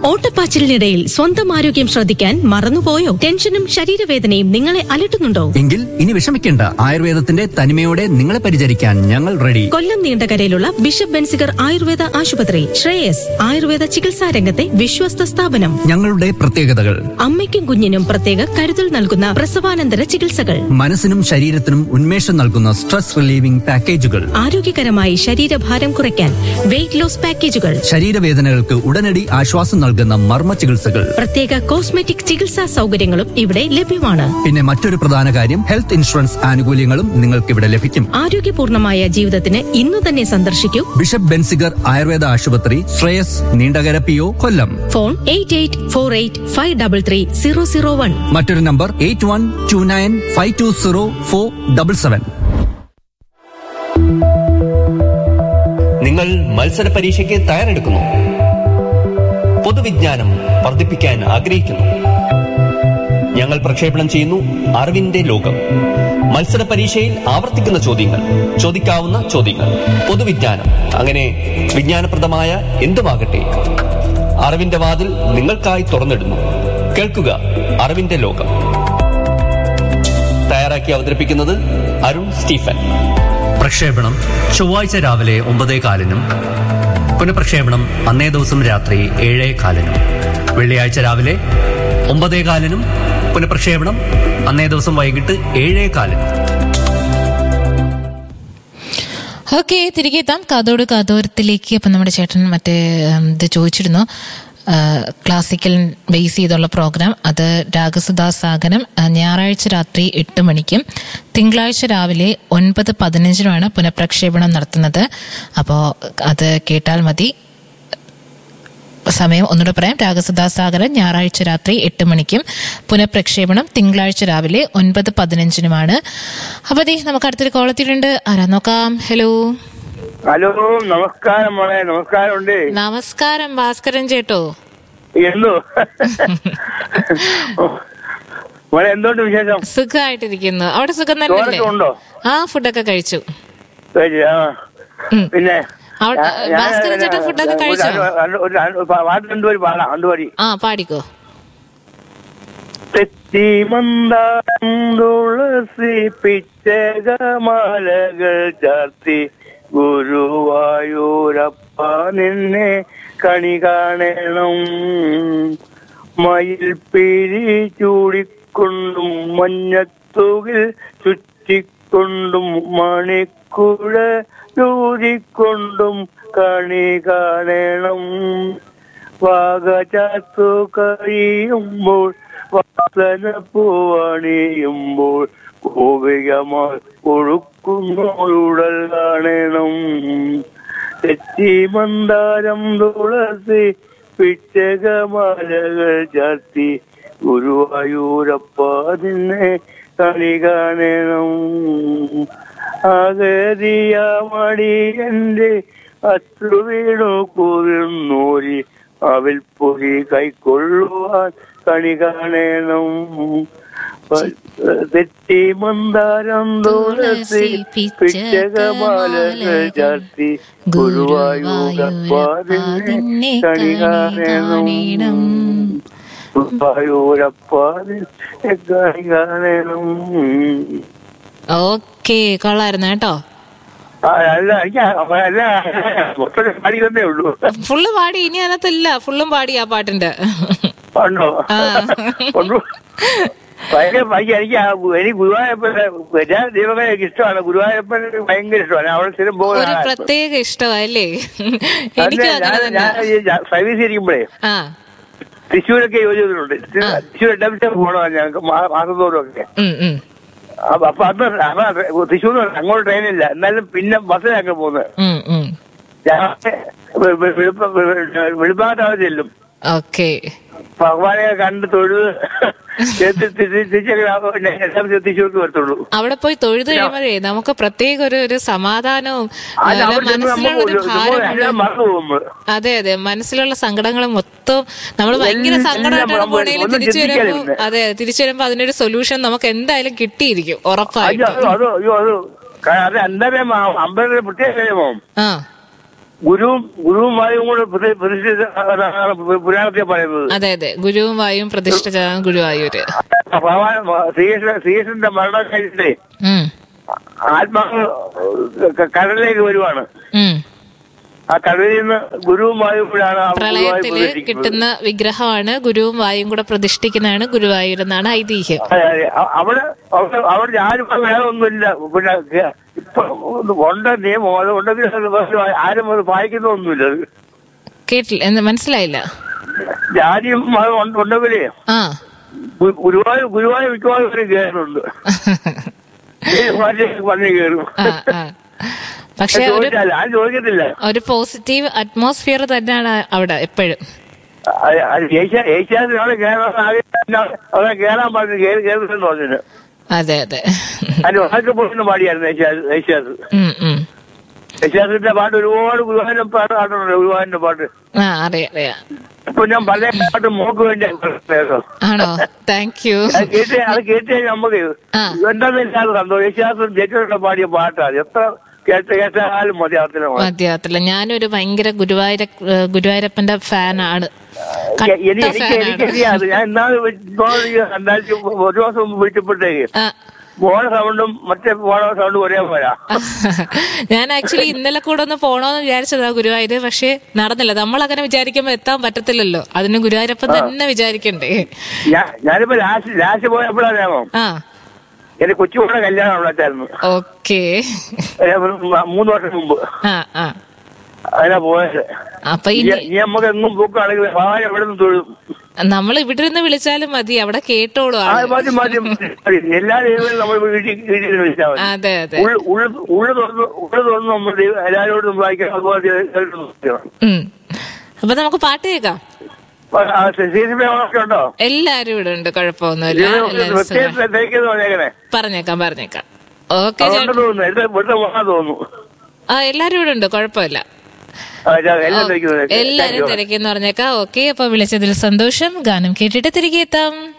ഓട്ടപ്പാച്ചിലിനിടയിൽ സ്വന്തം ആരോഗ്യം ശ്രദ്ധിക്കാൻ മറന്നുപോയോ ടെൻഷനും ശരീരവേദനയും നിങ്ങളെ അലട്ടുന്നുണ്ടോ എങ്കിൽ ഇനി വിഷമിക്കേണ്ട ആയുർവേദത്തിന്റെ തനിമയോടെ നിങ്ങളെ പരിചരിക്കാൻ ഞങ്ങൾ റെഡി കൊല്ലം നീണ്ടകരയിലുള്ള ബിഷപ്പ് ബെൻസിഗർ ആയുർവേദ ആശുപത്രി ശ്രേയസ് ആയുർവേദ ചികിത്സാ രംഗത്തെ വിശ്വസ്ത സ്ഥാപനം ഞങ്ങളുടെ പ്രത്യേകതകൾ അമ്മയ്ക്കും കുഞ്ഞിനും പ്രത്യേക കരുതൽ നൽകുന്ന പ്രസവാനന്തര ചികിത്സകൾ മനസ്സിനും ശരീരത്തിനും ഉന്മേഷം നൽകുന്ന സ്ട്രെസ് റിലീവിംഗ് പാക്കേജുകൾ ആരോഗ്യകരമായി ശരീരഭാരം കുറയ്ക്കാൻ വെയിറ്റ് ലോസ് പാക്കേജുകൾ ശരീരവേദനകൾക്ക് ഉടനടി ആശ്വാസം നൽകുന്ന മർമ്മ ചികിത്സകൾ പ്രത്യേക കോസ്മെറ്റിക് ചികിത്സാ സൗകര്യങ്ങളും ഇവിടെ ലഭ്യമാണ് പിന്നെ മറ്റൊരു പ്രധാന കാര്യം ഹെൽത്ത് ഇൻഷുറൻസ് ആനുകൂല്യങ്ങളും നിങ്ങൾക്ക് ഇവിടെ ലഭിക്കും ആരോഗ്യപൂർണമായ ജീവിതത്തിന് ഇന്നു തന്നെ സന്ദർശിക്കൂ ബിഷപ്പ് ബെൻസിഗർ ആയുർവേദ ആശുപത്രി Shreyas Neendakara P O Kollam phone eight eight four eight five double three zero zero one മറ്റൊരു number eight one two nine five two zero four double seven നിങ്ങൾ മത്സര പരീക്ഷയ്ക്ക് തയ്യാറെടുക്കുന്നു പൊതുവിജ്ഞാനം വർദ്ധിപ്പിക്കാൻ ആഗ്രഹിക്കുന്നു ഞങ്ങൾ പ്രക്ഷേപണം ചെയ്യുന്നു അറിവിന്റെ ലോകം മത്സര പരീക്ഷയിൽ ആവർത്തിക്കുന്ന ചോദ്യങ്ങൾ ചോദിക്കാവുന്ന ചോദ്യങ്ങൾ പൊതുവിജ്ഞാനം അങ്ങനെ വിജ്ഞാനപ്രദമായ എന്തുമാകട്ടെ അറിവിന്റെ വാതിൽ നിങ്ങൾക്കായി തുറന്നിടുന്നു കേൾക്കുക അറിവിന്റെ ലോകം തയ്യാറാക്കി അവതരിപ്പിക്കുന്നത് അരുൺ സ്റ്റീഫൻ പ്രക്ഷേപണം ചൊവ്വാഴ്ച രാവിലെ ഒമ്പതേ കാലിനും പുനഃപ്രക്ഷേപണം അന്നേ ദിവസം രാത്രി ഏഴേ കാലിനും വെള്ളിയാഴ്ച രാവിലെ ഒമ്പതേ കാലിനും പുനഃപ്രക്ഷേപണം അന്നേ ദിവസം വൈകിട്ട് ഏഴേ കാലിനും ഓക്കെ തിരികെ എത്താം കാതോട് കാതോരത്തിലേക്ക് അപ്പം നമ്മുടെ ചേട്ടൻ മറ്റേ ഉം, ഇത് ചോദിച്ചിരുന്നു ആ, ക്ലാസിക്കൽ ബേസ് ചെയ്തുള്ള പ്രോഗ്രാം അത് രാഗസുധാ സാഗരം ആ, ഞായറാഴ്ച രാത്രി എട്ട് മണിക്കും തിങ്കളാഴ്ച രാവിലെ ഒൻപത് പതിനഞ്ചിനുമാണ് പുനഃപ്രക്ഷേപണം നടത്തുന്നത് അപ്പോൾ അത് കേട്ടാൽ മതി സമയം ഒന്നുകൂടെ പറയാം രാഗസുധാസാഗരൻ ഞായറാഴ്ച രാത്രി എട്ട് മണിക്കും പുനഃപ്രക്ഷേപണം തിങ്കളാഴ്ച രാവിലെ ഒൻപത് പതിനഞ്ചിനുമാണ് അപ്പൊ ദേ നമുക്ക് അടുത്തൊരു കോൾ എത്തിയിട്ടുണ്ട് ആരാ നോക്കാം ഹലോ ഹലോ നമസ്കാരം മോളെ നമസ്കാരമുണ്ട് നമസ്കാരം ഭാസ്കരൻ ചേട്ടോ എന്തോ മോളെ എന്തുകൊണ്ട് വിശേഷം സുഖമായിട്ടിരിക്കുന്നു അവിടെ സുഖം തന്നെയല്ലേ ചോറൊക്കെ ഉണ്ടോ ആ ഫുഡൊക്കെ കഴിച്ചു ശരി, ആ. ഉം. പിന്നെ അവ- ഞാൻ- ഞാൻ- ഭാസ്കരൻ ചേട്ടൻ ഫുഡൊക്കെ ഒരു കഴിച്ചോ? രണ്ട്- രണ്ട്- ഒരു രണ്ട് പാട്ട് രണ്ടുപേര് പാടാം രണ്ടുപേരി ആ പാടിക്കോ തെറ്റി മന്ദാരം തുളസി പിച്ചകമാലകൾ ചാർത്തി ഗുരുവായൂരപ്പ നിന്നെ കണി കാണണം മയിൽ പിരി ചൂടിക്കൊണ്ടും മഞ്ഞത്തുകിൽ ചുറ്റിക്കൊണ്ടും മണിക്കുഴ ചൂടിക്കൊണ്ടും കണി കാണണം വാഗചാത്തു കഴിയുമ്പോൾ വാസന പൂവണിയുമ്പോൾ കോപികമായി ഒഴുക്കുന്നോളുടൽ കാണണം തെച്ചി മന്ദാരം തുളസി പിച്ചകമാലകൾ ചാർത്തി ഗുരുവായൂരപ്പ നിന്നെ കണി കാണണം ആകരിയ മടി എന്റെ അശ്രു വീണു കുറിർന്നൂരി അവൽ പൊരി കൈക്കൊള്ളുവാൻ കണി കാണണം തെറ്റി മന്ദാരം തുളസി പിച്ചകമാലകൾ ചാർത്തി ഗുരുവായൂരപ്പ നിന്നെ കണി കാണണം ഗുരുവായൂരപ്പ നിന്നെ കണി കാണണം ഓക്കെ കൊള്ളായിരുന്നു കേട്ടോ ആ, അല്ല എനിക്ക് അല്ല മൊത്തം പാടിക്കുന്നേ ഉള്ളൂ ഫുള്ള് പാടി ഇനി അതിനകത്തില്ല ഫുള്ളും പാടി ആ പാട്ടിന്റെ ഉണ്ടോ ആ. ഉണ്ടോ ഭയങ്കര ഭയങ്കര എനിക്ക് ആ എനിക്ക് ഗുരുവായൂരപ്പൻ എല്ലാ ദൈവങ്ങളെ എനിക്ക് ഇഷ്ടമാണ് ഗുരുവായൂരപ്പൻ ഭയങ്കര ഇഷ്ടമാണ് അവിടെ സ്ഥിരം പോകുന്ന ഒരു ആളാണ്. പ്രത്യേക ഇഷ്ടമല്ലേ അല്ല, എനിക്കും ഞാൻ അങ്ങനെ ഞാൻ തന്നെ ഈ ജ- സർവീസ് ഇരിക്കുമ്പോഴേ ആ തൃശ്ശൂരൊക്കെ യോജിച്ചിട്ടുണ്ട് തൃശ്ശൂർ രണ്ടാമത്തെ പോകണം ഞങ്ങൾക്ക് മാ- മാസത്തോറും ഒക്കെ ഉം, ഉം, അപ്പൊ അപ്പൊ അന്ന് അതാ തൃശ്ശൂർ അങ്ങോട്ട് ട്രെയിനില്ല എന്നാലും പിന്നെ ബസ്സിലൊക്കെ പോകുന്നത് ഉം, ഉം. രാവിലെ വെ- വെ- വെളുപ്പ വെ- വെളുപ്പാകത്താവ് ചെല്ലും ഓക്കെ ഭഗവാനെ കണ്ട് തൊഴുത് തിരിച്ച് തിരിച്ച് തിരിച്ചൊക്കെ ആവുമ്പോ എല്ലാം തൃശ്ശൂർക്ക് വരത്തുള്ളൂ അവിടെ പോയി തൊഴുത് കഴിയുമ്പോഴേ നമുക്ക് പ്രത്യേക ഒരു ഒരു സമാധാനവും അത് അല്ല, അവിടെ ചെന്ന് മനസ്സിലുള്ള നമുക്ക് ഒരു ഒരു- ഭാരം ഇതുപോലെ എല്ലാം മറന്നു പോകും നമ്മള്. അതെ അതെ മനസ്സിലുള്ള സങ്കടങ്ങൾ മൊത്തം നമ്മൾ ഭയങ്കര എല്ലാം സങ്കടമായിട്ടാണ് നമ്മൾ പോണേലും ഒന്നും തിരിച്ചു വരുമ്പോ ചിന്തിക്കാനില്ല. അതെ തിരിച്ചു വരുമ്പോ അതിനൊരു സൊല്യൂഷൻ നമുക്ക് എന്തായാലും കിട്ടിയിരിക്കും അയ്യോ ഉറപ്പായിട്ടും അത് അതോ അയ്യോ അത് ക- അത് എന്തായാലും അമ്പലത്തിലെ പ്രത്യേക കാര്യമോ ആ ഗുരുവും ഗുരുവുമായും കൂടെ പ്രതി- പ്രതിഷ്ഠിച്ച അതാണ് പുരാണത്തിൽ പറയുന്നത് അതെ അതെ ഗുരുവും വായും പ്രതിഷ്ഠിച്ചതാണ് ഗുരുവായൂര് ഭഗവാൻ ശ്രീകൃഷ്ണ ശ്രീകൃഷ്ണന്റെ മരണം കഴിഞ്ഞിട്ടേ ഉം, ആത്മാവ് ക- കടലിലേക്ക് വരുവാണ് ഉം. ആ കടലിൽ നിന്ന് ഗുരുവുമായും കൂടെയാണ് ആ ഗുരുവായൂർ പ്രളയത്തില് പ്രതിഷ്ഠിക്കുന്നത്. കിട്ടുന്ന വിഗ്രഹമാണ് ഗുരുവും വായും കൂടെ പ്രതിഷ്ഠിക്കുന്നതാണ് ഗുരുവായൂർ എന്നാണ് ഐതിഹ്യം അതെ, അതെ. അ- അവിടെ അവിടെ അവിടെ ആരും വേറെ ഒന്നുമില്ല പിന്നെ ഗ- ഇപ്പൊ ഉണ്ട് നിയമം അത് ഉണ്ടെങ്കിൽ അത് വേറെ ആരും അത് പാലിക്കുന്നൊന്നുമില്ല അത് കേട്ടില്ല എന്ന് മനസ്സിലായില്ല ജാതിയും മതം ഉണ്ട്- ഉണ്ടെങ്കിലേ ആ ഗു- ഗുരുവായൂർ ഗുരുവായൂർ മിക്കവാറും ഇവര് കയറുന്നുണ്ട് പറഞ്ഞു കയറും ആ, ആ. പക്ഷെ ഒരു ചോദിച്ചാൽ ആരും ചോദിക്കത്തില്ല ഒരു പോസിറ്റീവ് അറ്റ്മോസ്ഫിയർ തന്നെയാണ് അവിടെ എപ്പോഴും അത് അത് ഏഷ്യ- ഏഷ്യാസിനാണ് കയറാൻ ആഗ്രഹം അവിടെ കയറാൻ പറഞ്ഞു കയറി കയറുന്നു പറഞ്ഞിട്ട് അതെ അതെ അതിന് വാക്ക് പോയിരുന്നു പാടിയായിരുന്നു ഏഷ്യാസ് ഏഷ്യാസ് ഉം, ഉം. യേശുദാസിന്റെ പാട്ട് ഒരുപാട് ഗുരുവായൂരം പാട്ട് പാട്ടുണ്ട് ഗുരുവായൂരിന്റെ പാട്ട് ആ അറിയാം അറിയാം ഇപ്പൊ ഞാൻ പല പാട്ട് മോക്ക് വേണ്ടി കേൾക്കാം. ആണോ താങ്ക് യു അത് കേട്ട് അത് കേട്ട് കഴിഞ്ഞാൽ നമുക്ക് ആ. എന്താന്ന് വെച്ചാൽ സന്തോഷം യേശുദാസും ജയിച്ചോടെ പാടിയ പാട്ടാണ് എത്ര കേട്ട് കേട്ടാലും മതി അതിന് മതിയാകത്തില്ല ഞാനൊരു ഭയങ്കര ഗുരുവായൂര ഏഹ് ഗുരുവായൂരപ്പന്റെ ഫാനാണ് കട്ട എനിക്ക് എനിക്ക് ഫാനാണ് എനിക്കറിയാം ഞാൻ എന്നാണ് രണ്ടായിരത്തി ഒരു ദിവസം മുമ്പ് വിളിച്ചപ്പോഴത്തേക്ക് ആ മോണ സൗണ്ടും മറ്റേ മോണ സൗണ്ടും ഒരേ പോരാ ഞാൻ ആക്ച്വലി ഇന്നലെ കൂടെ ഒന്ന് പോണോന്ന് വിചാരിച്ചതാ ഗുരുവായൂര് പക്ഷെ നടന്നില്ല നമ്മൾ അങ്ങനെ വിചാരിക്കുമ്പോ എത്താൻ പറ്റത്തില്ലല്ലോ അതിന് ഗുരുവായൂരപ്പൻ തന്നെ വിചാരിക്കണ്ടേ ഞാൻ ഞാനിപ്പോ ലാസ്റ്റ് ലാസ്റ്റ് പോയപ്പോഴാണോ ആ എന്റെ കൊച്ചുകൂടെ കല്യാണം ഉണ്ടായിരുന്നു ഓക്കേ മൂന്ന് വർഷം മുമ്പ് ആ ആ അതിനാ പോയത് അപ്പൊ ഇനി ഇനി ഇനി നമുക്ക് എങ്ങും പോക്കുകയാണെങ്കിൽ ഭഗവാൻ എവിടെ നിന്ന് തൊഴും നമ്മൾ ഇവിടെ നിന്ന് വിളിച്ചാലും മതി അവിടെ കേട്ടോളൂ ആ, ആള്. മതി മതി മതി. എല്ലാ ദൈവങ്ങളും നമ്മൾ വീട്ടിൽ വീട്ടിൽ വിളിച്ചാൽ മതി അതെ അതെ ഉള്ളു ഉള്ളു ഉള്ളു തുറന്ന് ഉള്ളു തുറന്ന് നമ്മൾ ദൈവം എല്ലാവരോടും സംസാരിക്കണം അതുപോലെ ദൈവത്തോടും സംസാരിക്കണം. ഉം. അപ്പൊ നമുക്ക് പാട്ട് കേൾക്കാം അപ്പൊ, ആ, സീസൺ ഓണൊക്കെ ഉണ്ടോ എല്ലാരും ഇവിടെ ഉണ്ട് കുഴപ്പമൊന്നുമില്ല ഇത് എല്ലാവരും സുഖം. പ്രത്യേകിച്ച് തേക്കെന്ന് പറഞ്ഞേക്കണേ പറഞ്ഞേക്കാം പറഞ്ഞേക്കാം ഓക്കെ അതുകൊണ്ട് തോന്നുന്നു എന്റെ ഇവിടുത്തെ പോകാൻ തോന്നുന്നു ആ എല്ലാരും ഇവിടെ ഉണ്ട് കുഴപ്പമില്ല ആ, ഞാൻ എല്ലാം തേക്കുന്നത് എല്ലാരും തിരക്കിന്ന് പറഞ്ഞേക്കാം ഓക്കെ അപ്പൊ വിളിച്ചതിൽ സന്തോഷം ഗാനം കേട്ടിട്ട് തിരികെ എത്താം